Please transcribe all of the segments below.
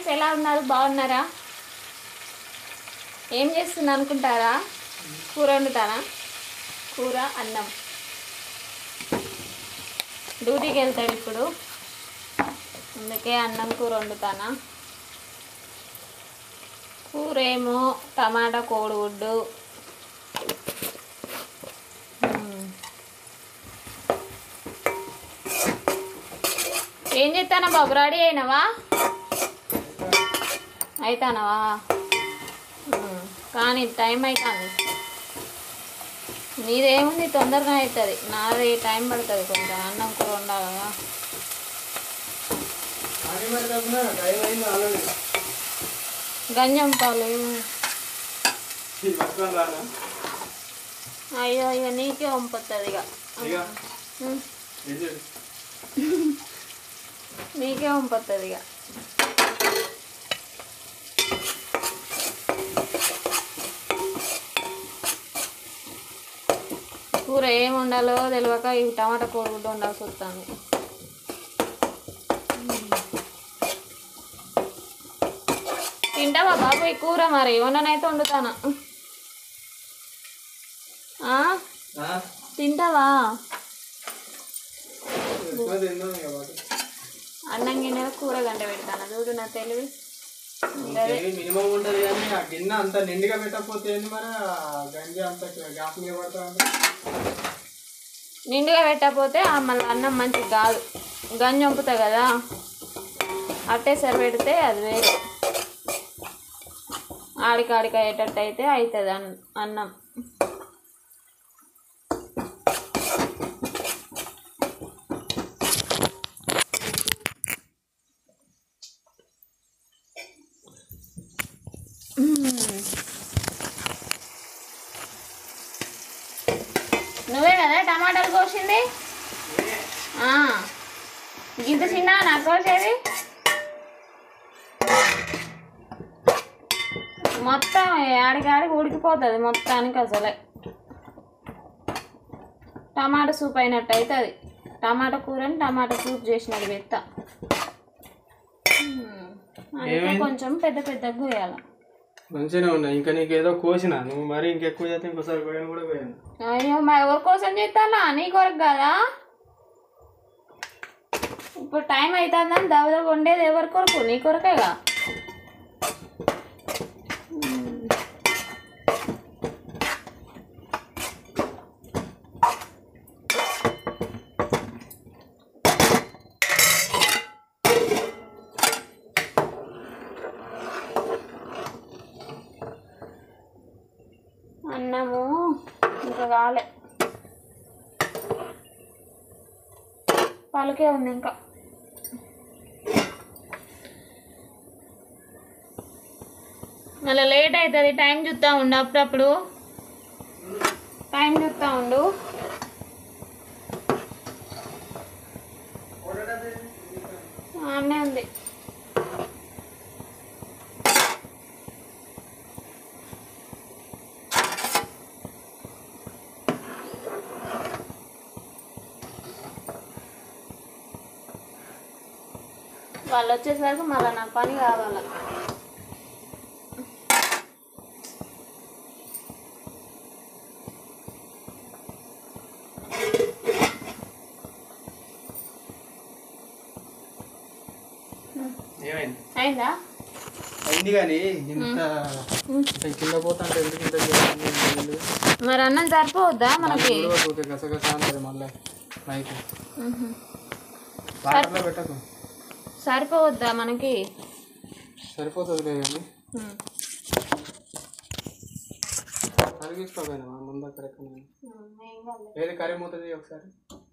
Friends ఎలా ఉన్నారు బాగున్నారా ఏం చేస్తున్నా అనుకుంటారా కూర వండుతారా కూర అన్నం డ్యూటీకి వెళ్తాడు ఇప్పుడు అందుకే అన్నం కూర వండుతానా కూర ఏమో టమాటా కోడిగుడ్డు మ్మ్. ఏం చేస్తానా బాబు రెడీ అయినవా అవుతానవా మ్మ్. కానీ టైం అవుతుంది నీదేముంది తొందరగా అవుతుంది నాది టైం పడుతుంది కొంచెం అన్నం కూర ఉండాలి కదా కానీ మరి తప్పున టైం అయింది ఆల్రెడీ గంజం పాలు ఈ పట్టుకొని రానా అయ్యో ఇక నీకే పంపుతుంది ఇక ఇక మ్మ్. ఏం చేయాలి నీకే పంపుతుంది ఇక కూర ఏం వండాలో తెలియక ఈ టమాటా కోడిగుడ్డు వండాల్సి వస్తుంది తింటావా బాబు ఈ కూర మరి వండనైతే వండుతానా ఆ? ఆ? తింటావా ఎక్కువ తిందాం ఇక వాటి. అన్నం గిన్నె కూర గంట పెడతాను చూడు నా తెలివి ఇంకేమి మినిమం ఉంటుంది కానీ ఆ గిన్నె అంత నిండుగా పెట్టకపోతే ఏంది మరి ఆ గంజి అంత గ్యాస్ మీద పడతా ఉంటుంది నిండుగా పెట్టకపోతే ఆ మళ్ళీ అన్నం మంచిది కాదు గంజి వంపుతా కదా అట్టే సరి పెడితే అది వేరే ఆడికాడికి అయ్యేటట్టు అయితే అవుతుంది అన్ అన్నం నువ్వే కదా టమాటాలు కోసింది ఆ. గింత చిన్న నాకు కోసేది మొత్తం ఆడికాడికి ఉడికిపోతుంది మొత్తానికి అసలే టమాటా సూప్ అయినట్టు అవుతుంది టమాటా కూరని టమాటా సూప్ చేసినది వెత్త అందుకే కొంచెం పెద్ద పెద్దగా కోయాలి మంచిగానే ఉన్నాయి ఇంకా నీకు ఏదో కోసిన నువ్వు మరి ఇంకెక్కువ చేస్తే ఇంకోసారి కోయను కూడా కోయాను అయ్యో మా ఎవరి కోసం చేస్తానా నీ కొరకు కదా ఇప్పుడు టైం అవుతుందని దవ దవ వండేది ఎవరి కొరకు నీ కొరకేగా అన్నము ఇంకా కాలే పలుకే ఉంది ఇంకా మళ్ళీ లేట్ అవుతుంది టైం చూస్తూ ఉండు అప్పుడప్పుడు టైం చూస్తూ ఉండు అన్నీ ఉంది వాళ్ళు వచ్చేసరికి మళ్ళీ నాకు పని కావాలి ఏమైంది అయిందా అయింది కానీ ఇంత ఇంత కింద పోతా అంటే ఎందుకు ఇంత చేయాలి? మరి అన్నం సరిపోవద్దా మనకి కూడా పోతే గసగస అంటది మళ్ళీ మైక్ మ్హూ. వాటర్లో పెట్టకు సరిపోవద్దా మనకి సరిపోతుంది కానీ మ్. కరిగించుకోపోయినా ముందు అక్కడ ఎక్కడ మ్, ఏం కాదులే. ఏది కర్రీ మూతది ఒకసారి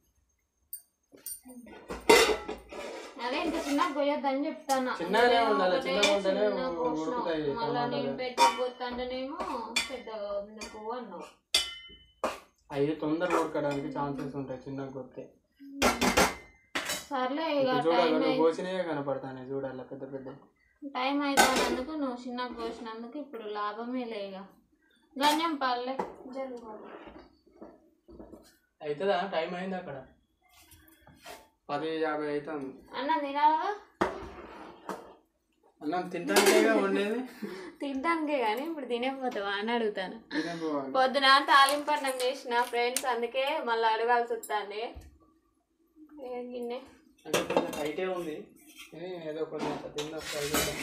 అదే ఇంత చిన్న పోయొద్దని చెప్తాను చిన్నగానే ఉండాలి, ఒకటే చిన్నగా ఉంటేనే చిన్న పోసినావు. ఉడుకుతాయి మళ్ళా టమాటాలు. నేను పెట్టబోతాంటేనేమో పెద్దగా ఎందుకు అన్నావు అవి తొందరగా ఉడకడానికి ఛాన్సెస్ ఉంటాయి చిన్నగా కొడితే సర్లే ఇక ఇప్పుడు టైం చూడాలి అయి- కోసినవే కనపడతాయి చూడాలి పెద్ద పెద్ద టైం అయిపోయినందుకు నువ్వు చిన్న కోసినందుకు ఇప్పుడు లాభమే లేక ధన్యం పర్లే జరుగు అవుతుందా టైం అయింది అక్కడ పది యాభై అవుతుంది అన్న తినాలా అన్నం తింటానికేగా ఉండేది తినడానికే కానీ ఇప్పుడు తినేపోతావా అని అడుగుతాను తినకపోవాలి పొద్దున తాలింపు అన్నం చేసిన ఫ్రెండ్స్ అందుకే మళ్ళీ అడగాల్సి వస్తుంది ఏం గిన్నె అంటే కొంచెం టైటే ఉంది కానీ ఏదో కొంచెం అట్లా తిందా ట్రై చేద్దాం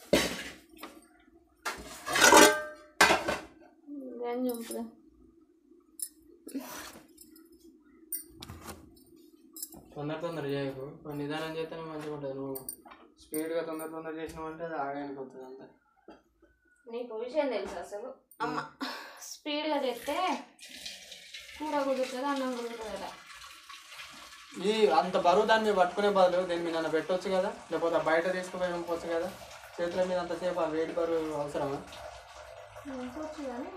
గంజి ఉంపుదా తొందర తొందర చేయకు కొంచెం నిదానం చేస్తేనే మంచిగా ఉంటుంది నువ్వు స్పీడ్గా తొందర తొందర చేసినావంటే అది ఆగానికి వస్తుంది అంతే నీకు విషయం తెలుసు అసలు అమ్మ స్పీడ్గా చేస్తే కూర కుదురుతుంది అన్నం కుదురుతుంది కదా ఈ అంత బరువు దాన్ని మీద పట్టుకునే బదులు దీని మీద నన్ను పెట్టొచ్చు కదా లేకపోతే బయట తీసుకుపోయి పంపొచ్చు కదా చేతుల మీద అంతసేపు ఆ వేడి బరువు అవసరమా ఇంకొచ్చు కానీ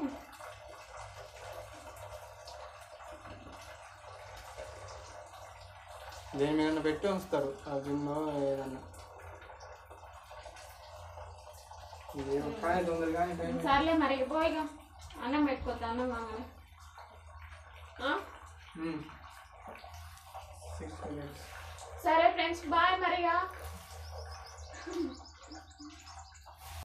దేని మీద పెట్టి ఉంచుతారు ఆ గిన్నె ఏదన్నా ఇదేమో కానీ తొందర కానీ టైం సర్లే మరి ఇక పోయిగా అన్నం పెట్టుకోతా అన్నం కాగానే సిక్స్ మినిట్స్ సరే ఫ్రెండ్స్ బాయ్ మరిగా